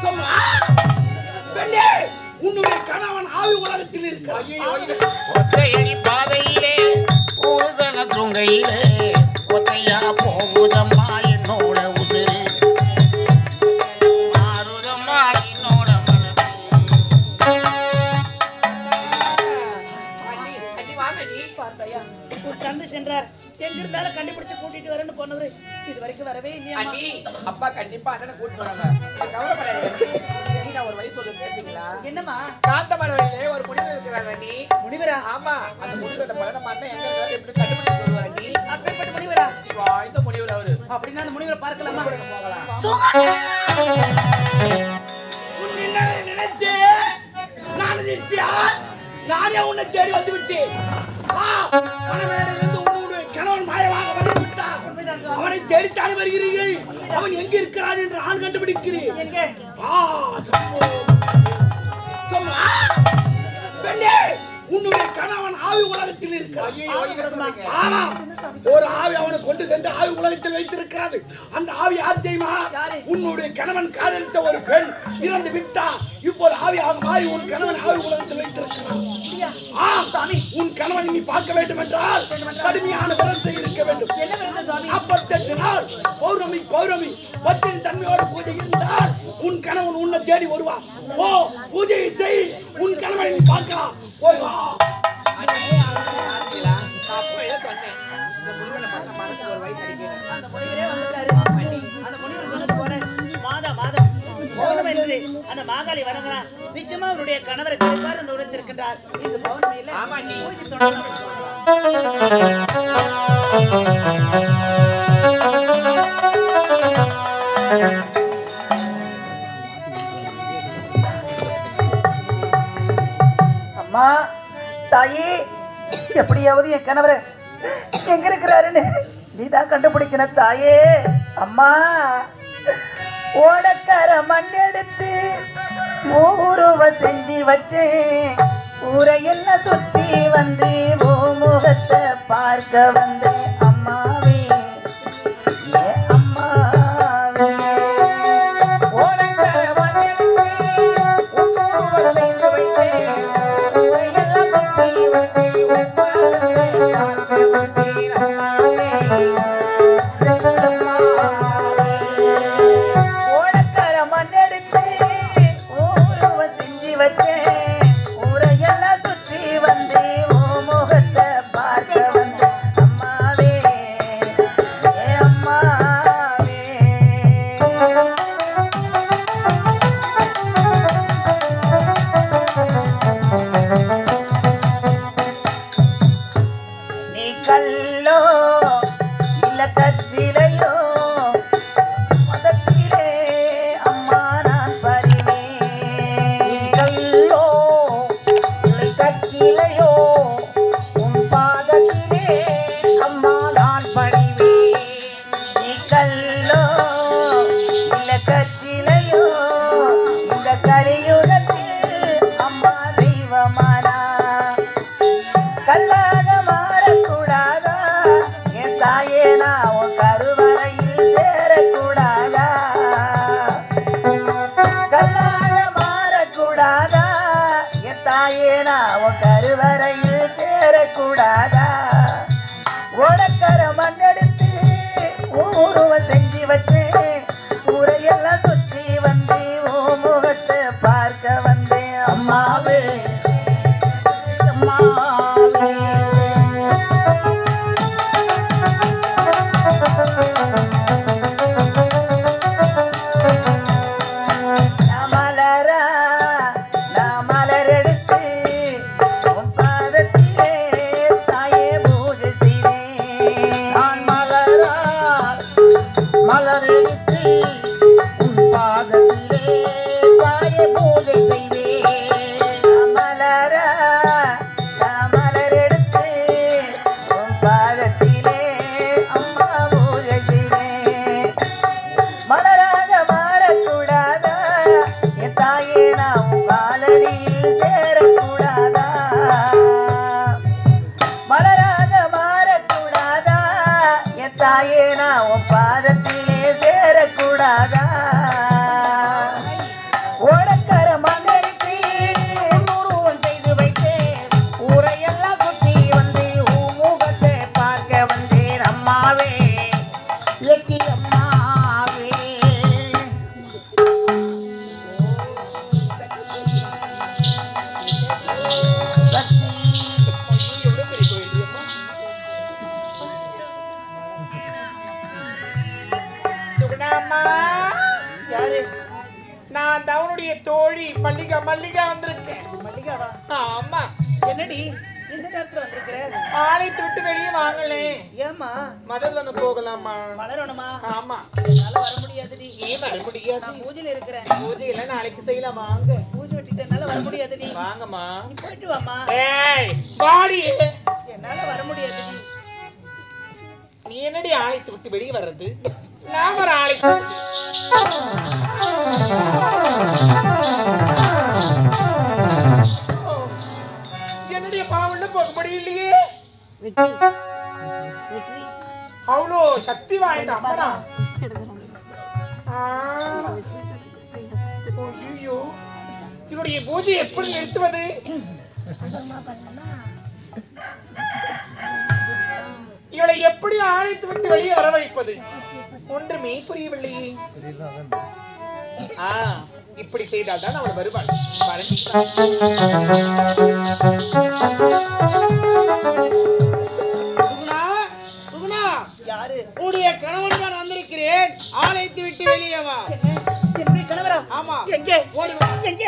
சொன்னா பெண்ணே உன்னுடைய கணவன் ஆவி உலகத்தில் இருக்கிறான் ஒத்தையடி பாதையிலே ஊதல துங்கையிலே ஒத்தையா போகுதம்மா என்னோட உதிரு மாறுதம்மா என்னோட மனசு பார்த்தாயா ஒரு தந்தை சென்றார் எங்க இருந்தாலும் கண்டுபிடிச்சு கூட்டிட்டு வரேன்னு போனவரு இது வரைக்கும் வரவே இல்லையா அண்ணி அப்பா கண்டிப்பா அண்ணனை கூட்டிட்டு வராங்க நீ கவலைப்படாதீங்க நீ நான் ஒரு வயசு சொல்லு கேட்பீங்களா என்னம்மா காந்தமரவழியிலே ஒரு முனிவர் இருக்கிறார் அண்ணி முனிவரா ஆமா அந்த முனிவரோட பலனை மண்ணை எங்க இருக்காரு எப்படி கண்டுபிடிச்சு சொல்லுவார் அண்ணி அப்பேற்பட்ட முனிவரா வாழ்ந்த முனிவர் அவரு அப்படின்னா அந்த முனிவரை பார்க்கலாமா போகலாம் உன் நினைவை நினைத்து நான் நிச்சயா நானே உன்னை தேடி வந்து விட்டேன் ஆ, மணமேடையிலிருந்து உன்னுடைய கணவன் மாயமாக வந்து விட்டான் அவனை தேடித்தான் வருகிறீர்கள் அவன் எங்க இருக்கிறான் என்று நான் கண்டுபிடிக்கிறேன் எங்க ஆ, சம்போ. சம்போ. ஆ, பெண்ணே உன்னுடைய கணவன் ஆவி உலகத்தில் இருக்கிறான் ஐயோ என்ன சொல்றீங்க ஆமா ஒரு ஆவி அவனை கொண்டு சென்று ஆவி உலகத்தில் வைத்திருக்கிறது அந்த ஆவி யார் தெரியுமா யாரு? உன்னுடைய கணவன் காதலித்த ஒரு பெண் இறந்து விட்டா இப்போது ஆவியாக மாறி உன் கணவன் ஆவி உலகத்தில் வைத்திருக்கிறான் ஆ, சாமி உன் கணவன் நீ பார்க்க வேண்டும் என்றால் கடுமையான விரத்தை இருக்க வேண்டும் என்ன விரதம் சுவாமி நாற்பத்தெட்டு நாள் பௌர்ணமி பௌர்ணமி பத்தினி தன்மையோட பூஜை இருந்தால் உன் கணவன் உன்னை தேடி வருவான் ஓ பூஜையை செய் உன் கணவனை நீ பார்க்கலாம் போய் வா அண்ணி ஆரம்பிங்களா நான் அப்பவே சொன்னேன் இந்த முனிவனை பார்த்தா மனசுக்கு ஒரு வயசு அடிக்கிறேன் அந்த முனிவரே வந்துட்டாரு அந்த முனிவர் சொன்னது போல மாதா மாதம் பௌர்ணமி என்று அந்த மாகாளி வணங்குறான் நிச்சயமா அவருடைய கணவரை கருப்பாறு நுழைத்திருக்கின்றார் இந்த பௌர்ணமியில ஆமா அண்ணி. பூஜை தொடங்கணும் அம்மா தாயி எப்படியாவது என் கணவரை எங்க இருக்கிறாருன்னு நீதான் கண்டுபிடிக்கணும் தாயே அம்மா ஓடக்கார மண் எடுத்து ஊருவ செஞ்சு வச்சேன் ஊரையெல்லாம் சுத்தி வந்து ஓ முகத்தை பார்க்க வந்தேன் அம்மாவே ஏ அம்மாவே ஓடக்கார மண் எடுத்து ஊருவ செஞ்சு வச்சேன் ஊரையெல்லாம் சுத்தி வந்து ஓ முகத்தை பார்க்க வந்தேன் அம்மாவே ஓடக்கார மண்ணெடுத்து ஊருவ செஞ்சு வச்சேன் ஊரையெல்லாம் சுற்றி வந்து ஓ முகத்தை பார்க்க வந்த அம்மாவே நான் தவனுடைய தோழி மல்லிகா மல்லிகா வந்திருக்கேன் மல்லிகாவா ஆமா என்னடி இந்த நேரத்துல வந்திருக்கிற ஆலயத்தை விட்டு வெளியே வாங்களே ஏம்மா மதவன போகலாமா மலரணுமா ஆமா என்னால வர முடியாதுடி ஏன் வர முடியாது நான் பூஜையில இருக்கிறேன் பூஜையெல்லாம் நாளைக்கு செய்யலாம் வாங்க பூஜை விட்டுட்டு என்னால வர முடியாதுடி வாங்கம்மா நீ போயிட்டு வாமா ஏய் வாடி என்னால வர முடியாதுடி நீ என்னடி ஆலயத்தை விட்டு வெளியே வர்றது நான் ஒரு ஆலயத்தை ஓ, என்னுடைய பாவம்னு போக முடியலையே வெற்றி வெற்றி அவ்வளோ சக்தி வாய்ந்த அம்மனா ஆ, ஐயோ என்னுடைய பூஜை எப்படி நிறுத்துவது இவளை எப்படி ஆலயத்தை விட்டு வெளியே வர வைப்பது ஒன்றுமே புரியவில்லையே ஆ இப்படி செய்தால் தான் அவள் வருவாள் பரஞ்சிக்கிறாள். சுகுணா சுகுணா யாரு உடைய கணவன் தான் வந்திருக்கிறேன் ஆலயத்தை விட்டு வெளியே வா என்ன என்னுடைய கணவரா ஆமா எங்கே ஓடி வா எங்கே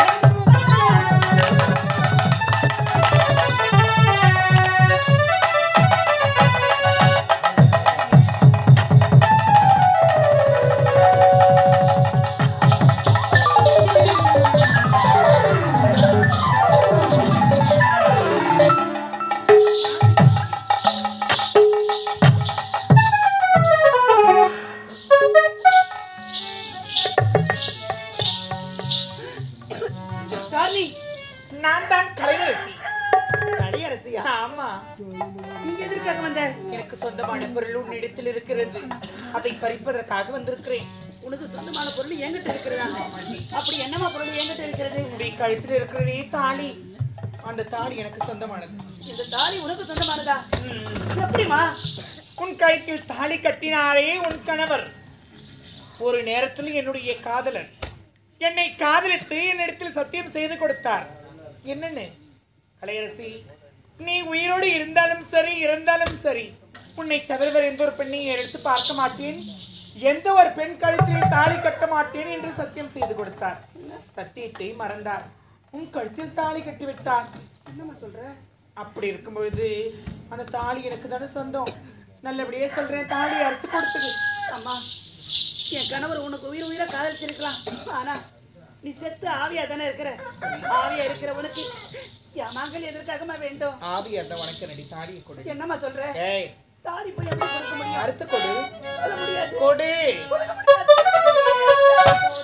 தாரணி நான் தான் கலையரசி கடையரசியா ஆமா நீங்க எதற்காக வந்த எனக்கு சொந்தமான பொருள் உன்னிடத்தில் இருக்கிறது அதை பறிப்பதற்காக வந்திருக்கிறேன் உனக்கு சொந்தமான பொருள் என்கிட்ட இருக்கிறதா அப்படி என்னமா பொருள் என்கிட்ட இருக்கிறது உன்னுடைய கழுத்தில் இருக்கிறதே தாலி அந்த தாலி எனக்கு சொந்தமானது இந்த தாலி உனக்கு சொந்தமானதா எப்படிமா உன் கழுத்தில் தாலி கட்டினாரே உன் கணவர் ஒரு நேரத்தில் என்னுடைய காதலன் என்னை காதலித்து என்னிடத்தில் சத்தியம் செய்து கொடுத்தார் என்னன்னு கலையரசி நீ உயிரோடு இருந்தாலும் சரி இறந்தாலும் சரி உன்னை தவிர வேறு எந்த ஒரு பெண்ணையும் எடுத்து பார்க்க மாட்டேன் எந்த ஒரு பெண் கழுத்தில் தாலி கட்ட மாட்டேன் என்று சத்தியம் செய்து கொடுத்தார் சத்தியத்தை மறந்தார் உன் கழுத்தில் தாலி கட்டி விட்டார் என்னம்மா சொல்ற அப்படி இருக்கும்பொழுது அந்த தாலி எனக்கு தானே சொந்தம் நல்லபடியே சொல்றேன் தாலி அறுத்து கொடுத்துடு அம்மா என் கணவர் உனக்கு உயிர் உயிரை காதலிச்சிருக்கலாம் ஆனா நீ செத்து ஆவியா தானே இருக்கிற ஆவியா இருக்கிற உனக்கு என் மகள் எதற்காகமா வேண்டும் ஆவி அந்த உனக்கு நடி தாலியை கொடு என்னம்மா சொல்ற ஏய் தாலி போய் எப்படி கொடுக்க முடியும் அறுத்து கொடு சொல்ல முடியாது கொடு கொடுக்க முடியாது.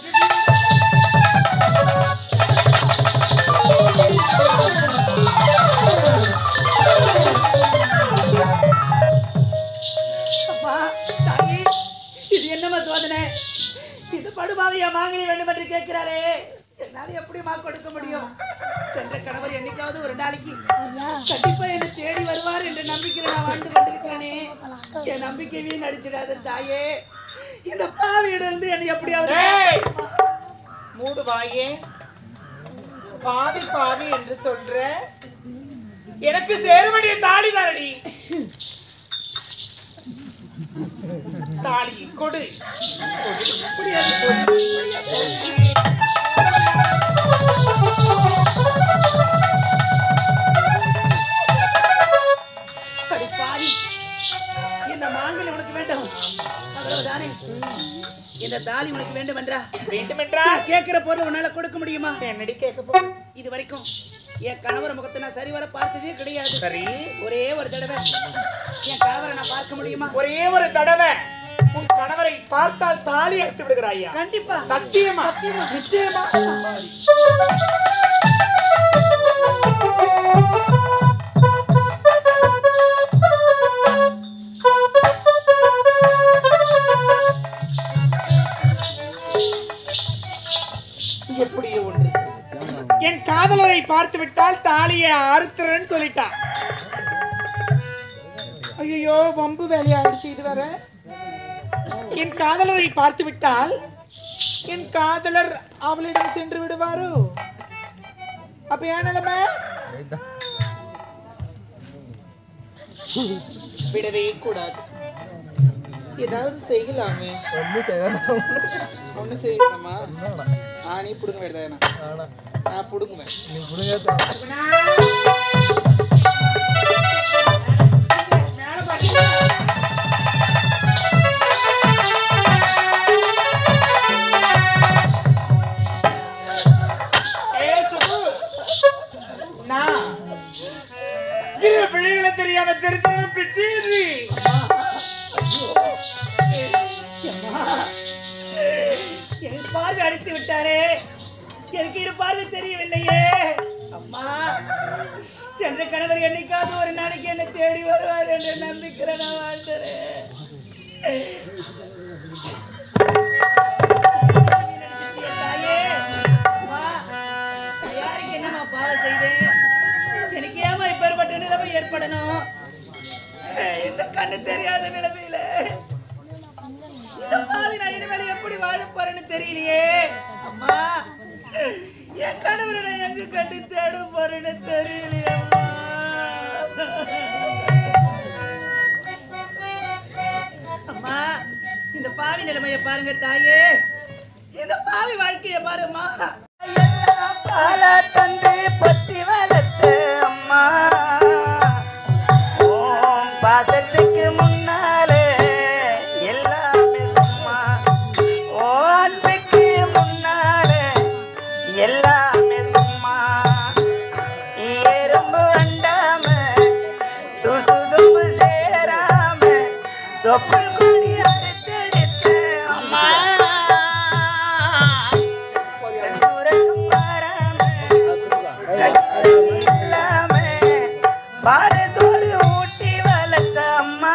அம்மா தாயி இது என்னம்மா சோதனை இது படுபாவியா மாங்கனி வேண்டும் என்று கேட்கிறாரே என்னால எப்படிம்மா கொடுக்க முடியும் சென்ற கணவர் என்னைக்காவது ஒரு நாளைக்கு கண்டிப்பா என்னை தேடி வருவார் என்ற நம்பிக்கையில நான் வாழ்ந்து கொண்டிருக்கிறேனே என் நம்பிக்கை வீண் அடிச்சிடாத தாயே இந்த பாவியிடம் என்னை எப்படியாவது ஏய்! மூடு வாயே பாவி பாவி என்று சொல்ற எனக்கு சேர வேண்டிய தாலி தானடி தாலி கொடு கொடு. முடியாது, முடியாது. அடி பாவி. இந்த மாங்கல் உனக்கு வேண்டும் அவ்வளவுதானே இந்த தாலி உனக்கு வேண்டும் என்றா வேண்டுமென்றா நான் கேட்கிற பொருள் உன்னால கொடுக்க முடியுமா என்னடி கேட்க போ இது வரைக்கும் என் கணவர் முகத்தை நான் சரிவர பார்த்ததே கிடையாது சரி ஒரே ஒரு தடவை என் கணவரை நான் பார்க்க முடியுமா ஒரே ஒரு தடவை உன் கணவரை பார்த்தால் தாலி எடுத்து விடுகிறாயா கண்டிப்பா சத்தியமா சத்தியமா. நிச்சயமா எப்படியோ ஒன்று என் காதலரை பார்த்து விட்டால் தாலியை அறுத்துறேன்னு சொல்லிட்டான் ஐயோ வம்பு வேலையாயிடுச்சு இது வர என் காதலரை பார்த்து விட்டால் என் காதலர் அவளிடம் சென்று விடுவாரோ அப்ப ஏன் நிலைமை விடவே கூடாது ஏதாவது செய்யலாமே ஒண்ணு செய்யணுமா நானே புடுங்க வேண்டியதானே நான் புடுங்குவேன் மேல பாத்தீங்களா? ஏய் சுப்பு, நான் இரு பிள்ளைகளை தெரியாம தெரிஞ்சவங்க பிச்சையின்றி என் பார்வை அடித்து விட்டாரே எனக்கு இரு பார்வை தெரியவில்லையே அம்மா சென்ற கணவர் என்னைக்காவது ஒரு நாளைக்கு என்னை தேடி வருவார் என்ற நம்பிக்கை நான் வாழ்ந்துறேன் தாயே அம்மா, நான் யாருக்கு என்னம்மா பாவம் செய்தேன் எனக்கு ஏமா இப்பேற்பட்ட நிலைமை ஏற்படணும் இந்த கண்ணு தெரியாத நிலைமையில இந்த பாவி நான் இனிமேல் எப்படி வாழ போறேன்னு தெரியலையே அம்மா என் கணவரை நான் எங்க கண்டு தேட போறேன்னு தெரியலையே அம்மா. அம்மா இந்த பாவி நிலைமையை பாருங்க தாயே இந்த பாவி வாழ்க்கையை பாருமா பால தந்து பொத்தி வளர்த்து அம்மா ஓம் பாசத்துக்கு முன்னாலே எல்லாமே சும்மா ஓ அன்புக்கு முன்னாலே எல்லாமே சும்மா எறும்பு அண்டாம துசு தும்பு சேராம தொப்புள் கொடி அறுத்தெடுத்து அம்மா தூரம் வராம இல்லாம பாரதோடு ஊட்டி வளர்த்த அம்மா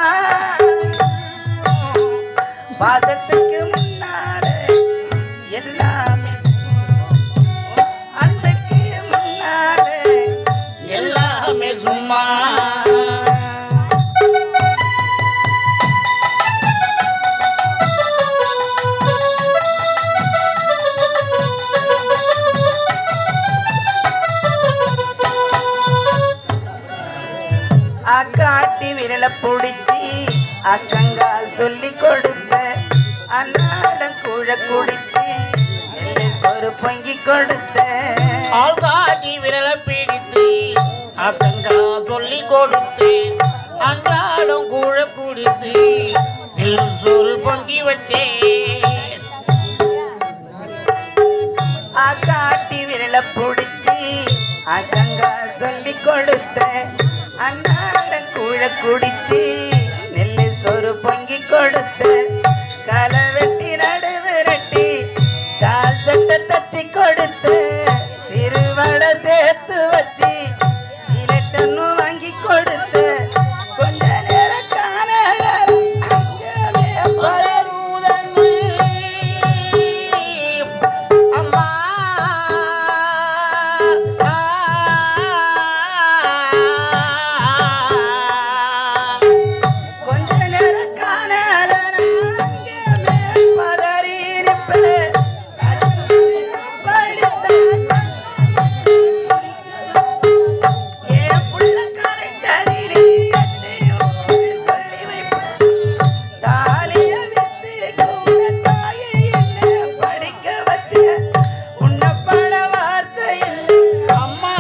பாசத்துக்கு முன்னாலே எல்லாமே அன்புக்கு முன்னாலே எல்லாமே சும்மா அக்காட்டி விரல பிடிச்சி அக்கங்கால் சொல்லி கொடுத்த அன்னாடம் கூழ குடிச்சு எள்ளுக்கு ஒரு பொங்கி கொடுத்த ஆள்காட்டி விரல பிடித்து அக்கங்கா சொல்லி கொடுத்து அன்றாடம் கூழ குடித்து நெல் சோறு பொங்கி வச்சேன் அக்காட்டி விரல பிடிச்சி அக்கங்கால் சொல்லி கொடுத்த அன்னாடம் கூழ குடிச்சு நெல்லு சோறு பொங்கி கொடுத்த களை வெட்டி நடு விரட்டி கால் சட்டை தச்சு கொடுத்து திருவடை சேர்த்து வச்சு இலட்டன்னு வாங்கி கொடுத்து கொஞ்ச நேரம் காணல அங்கவே பலருதன்னு. அம்மா கொஞ்ச நேரம் காணல அங்கவே பதறி இருப்பேன். படித்த என் புள்ள கரைத்தடியில் எத்தையோ சொல்லி வைப்பேன். தாலிய வித்து கூட தாயை என்னை படிக்க வச்ச உன்னை பட வார்த்தை இல்லை. அம்மா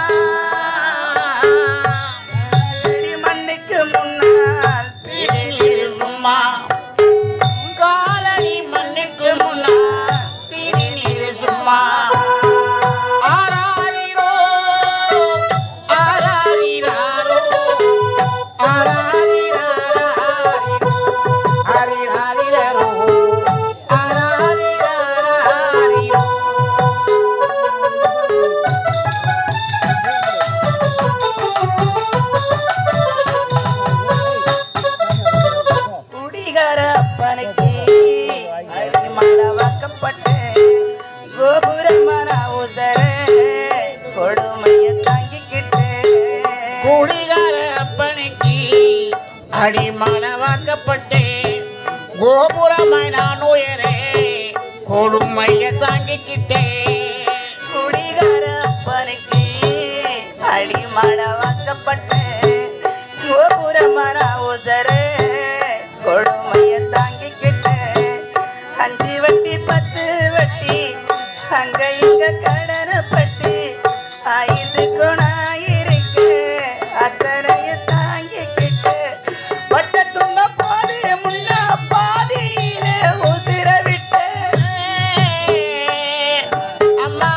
அடி மண்ணுக்கு முன்னால் திருநீர் சும்மா காலடி மண்ணுக்கு முன்னா திருநீர் சும்மா ஆராரிரோ ஆராரிராரோ ஆராரிராரோ ஆரிராரிரோ ஆராரிராரிரோ குடிகார அப்பனுக்கு அடிமட வாக்கப்பட்டு கோபுரமான உதர கொடுமைய தாங்கிக்கிட்டு குடிகார அப்பனுக்கு அடிமனவாக்கப்பட்டு கோபுரமாய் நான் உயரே கொடுமைய தாங்கிக்கிட்டேன் குடிகார அப்பனுக்கு அடிமட வாக்கப்பட்டு கோபுரமான உதர கொடுமைய தாங்கிக்கிட்டு அஞ்சு வட்டி பத்து வட்டி அங்க இங்க கடனப்பட்டு ஐந்து குணாயிருக்கு அத்தனையும் தாங்கிக்கிட்டு பட்ட துன்ப போது முன்னா பாதியில உதிர விட்டு அம்மா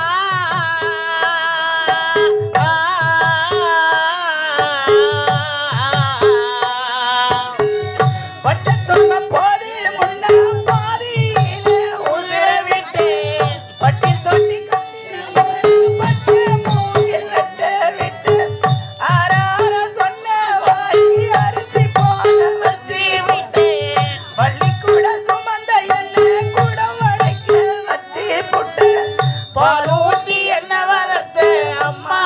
பட்ட துன்ப போது முன்னா பாதியில உதிர விட்டு பட்டி தொட்டி பட்டு மூங்கில் வெட்ட விட்டு ஆறார சொன்ன வாய் அரிசி போல வச்சு விட்டு பள்ளிக்கூட சுமந்த என்ன கூட வளைக்க வச்சு புட்டு பாலூட்டி என்ன வளர்த்த அம்மா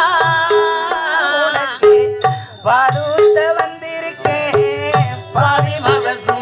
உனக்கு பாலூட்ட வந்திருக்கேன் பாவி மகசு